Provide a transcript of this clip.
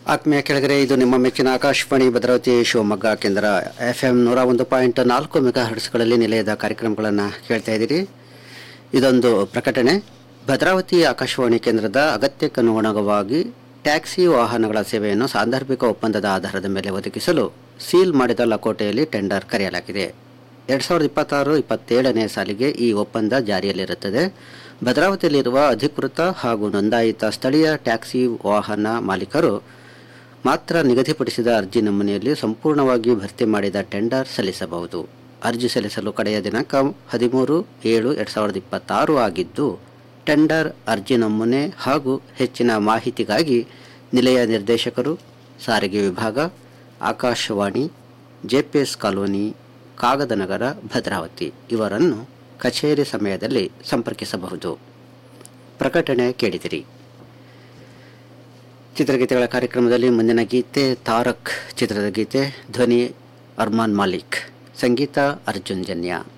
ಆತ್ಮೀಯ ಕೆಳಗರೆ ಇದು ನಿಮ್ಮ ಮೆಚ್ಚಿನ ಆಕಾಶವಾಣಿ ಭದ್ರಾವತಿ ಶಿವಮೊಗ್ಗ ಕೇಂದ್ರ ಎಫ್ ಎಂ ನೂರ ಒಂದು ಪಾಯಿಂಟ್ ನಾಲ್ಕು ಮೆಗಾ ಹರ್ಟ್ಸ್ಗಳಲ್ಲಿ ನಿಲಯದ ಕಾರ್ಯಕ್ರಮಗಳನ್ನು ಕೇಳ್ತಾ ಇದ್ದೀರಿ ಇದೊಂದು ಪ್ರಕಟಣೆ ಭದ್ರಾವತಿ ಆಕಾಶವಾಣಿ ಕೇಂದ್ರದ ಅಗತ್ಯಕ್ಕನುಗುಣವಾಗಿ ಟ್ಯಾಕ್ಸಿ ವಾಹನಗಳ ಸೇವೆಯನ್ನು ಸಾಂದರ್ಭಿಕ ಒಪ್ಪಂದದ ಆಧಾರದ ಮೇಲೆ ಒದಗಿಸಲು ಸೀಲ್ ಮಾಡಿದ ಲಕೋಟೆಯಲ್ಲಿ ಟೆಂಡರ್ ಕರೆಯಲಾಗಿದೆ ಎರಡು ಸಾವಿರದ ಇಪ್ಪತ್ತಾರು ಇಪ್ಪತ್ತೇಳನೇ ಸಾಲಿಗೆ ಈ ಒಪ್ಪಂದ ಜಾರಿಯಲ್ಲಿರುತ್ತದೆ ಭದ್ರಾವತಿಯಲ್ಲಿರುವ ಅಧಿಕೃತ ಹಾಗೂ ನೋಂದಾಯಿತ ಸ್ಥಳೀಯ ಟ್ಯಾಕ್ಸಿ ವಾಹನ ಮಾಲೀಕರು ಮಾತ್ರ ನಿಗದಿಪಡಿಸಿದ ಅರ್ಜಿ ನಮೂನೆಯಲ್ಲಿ ಸಂಪೂರ್ಣವಾಗಿ ಭರ್ತಿ ಮಾಡಿದ ಟೆಂಡರ್ ಸಲ್ಲಿಸಬಹುದು ಅರ್ಜಿ ಸಲ್ಲಿಸಲು ಕಡೆಯ ದಿನಾಂಕ ಹದಿಮೂರು ಏಳು ಎರಡು ಸಾವಿರದ ಇಪ್ಪತ್ತಾರು ಆಗಿದ್ದು ಟೆಂಡರ್ ಅರ್ಜಿ ನಮೂನೆ ಹಾಗೂ ಹೆಚ್ಚಿನ ಮಾಹಿತಿಗಾಗಿ ನಿಲಯ ನಿರ್ದೇಶಕರು ಸಾರಿಗೆ ವಿಭಾಗ ಆಕಾಶವಾಣಿ ಜೆಪಿಎಸ್ ಕಾಲೋನಿ ಕಾಗದನಗರ ಭದ್ರಾವತಿ ಇವರನ್ನು ಕಚೇರಿ ಸಮಯದಲ್ಲಿ ಸಂಪರ್ಕಿಸಬಹುದು ಪ್ರಕಟಣೆ ಕೇಳಿದಿರಿ ಚಿತ್ರಗೀತೆಗಳ ಕಾರ್ಯಕ್ರಮದಲ್ಲಿ ಮುಂದಿನ ಗೀತೆ ತಾರಕ್ ಚಿತ್ರದ ಗೀತೆ ಧ್ವನಿ ಅರ್ಮಾನ್ ಮಾಲಿಕ್ ಸಂಗೀತ ಅರ್ಜುನ್ ಜನ್ಯ